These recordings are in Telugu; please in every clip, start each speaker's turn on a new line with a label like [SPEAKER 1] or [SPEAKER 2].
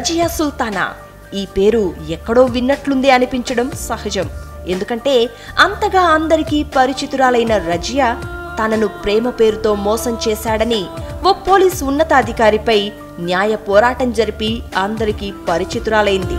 [SPEAKER 1] రజియా సుల్తానా ఈ పేరు ఎక్కడో విన్నట్లుంది అనిపించడం సహజం ఎందుకంటే అంతగా అందరికీ పరిచితురాలైన రజియా తనను ప్రేమ పేరుతో మోసం చేశాడని ఓ పోలీసు ఉన్నతాధికారిపై న్యాయ పోరాటం జరిపి అందరికీ పరిచితురాలైంది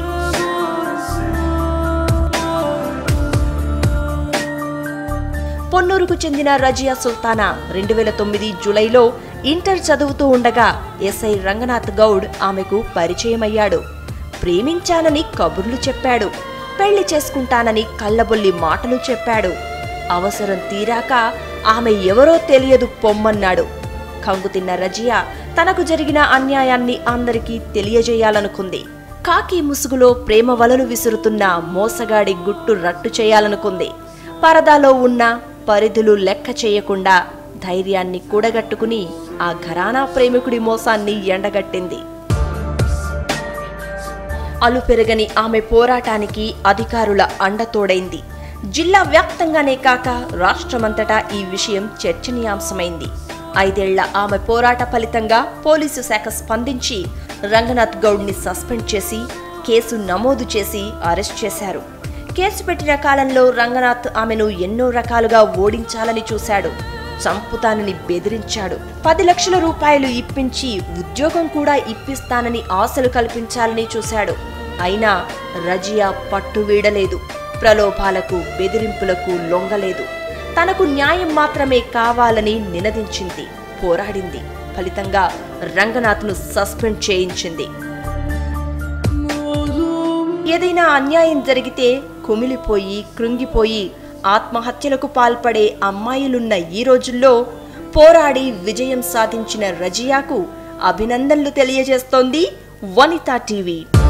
[SPEAKER 1] పొన్నూరుకు చెందిన రజియా సుల్తానా రెండు వేల తొమ్మిది జూలైలో ఇంటర్ చదువుతూ ఉండగా ఎస్ఐ రంగనాథ్ గౌడ్ ఆమెకు పరిచయమయ్యాడు ప్రేమించానని కబుర్లు చెప్పాడు పెళ్లి చేసుకుంటానని కళ్ళబొల్లి మాటలు చెప్పాడు అవసరం తీరాక ఆమె ఎవరో తెలియదు పొమ్మన్నాడు కంగుతిన్న రజియా తనకు జరిగిన అన్యాయాన్ని అందరికీ తెలియజేయాలనుకుంది కాకి ముసుగులో ప్రేమ వలలు విసురుతున్న మోసగాడి గుట్టు రట్టు చేయాలనుకుంది పరదాలో ఉన్న పరిధులు లెక్క చేయకుండా ధైర్యాన్ని కూడగట్టుకుని ఆ ఘరానా ప్రేమికుడి మోసాన్ని ఎండగట్టింది అలు పెరగని ఆమె పోరాటానికి అధికారుల అండతోడైంది జిల్లా వ్యాప్తంగానే కాక రాష్ట్రమంతటా ఈ విషయం చర్చనీయాంశమైంది ఐదేళ్ల ఆమె పోరాట ఫలితంగా పోలీసు శాఖ స్పందించి రంగనాథ్ గౌడ్ని సస్పెండ్ చేసి కేసు నమోదు చేసి అరెస్ట్ చేశారు కేసు పెట్టిన కాలంలో రంగనాథ్ ఆమెను ఎన్నో రకాలుగా ఓడించాలని చూశాడు చంపుతానని బెదిరించాడు పది లక్షల రూపాయలు ఇప్పించి ఉద్యోగం కూడా ఇప్పిస్తానని ఆశలు కల్పించాలని చూశాడు అయినా రజియా పట్టు వీడలేదు ప్రలోభాలకు బెదిరింపులకు లొంగలేదు తనకు న్యాయం మాత్రమే కావాలని నినదించింది పోరాడింది ఫలితంగా రంగనాథ్ను సస్పెండ్ చేయించింది ఏదైనా అన్యాయం జరిగితే కుమిలిపోయి కృంగిపోయి ఆత్మహత్యలకు పాల్పడే అమ్మాయిలున్న ఈ రోజుల్లో పోరాడి విజయం సాధించిన రజియాకు అభినందనలు తెలియజేస్తోంది వనితా టీవీ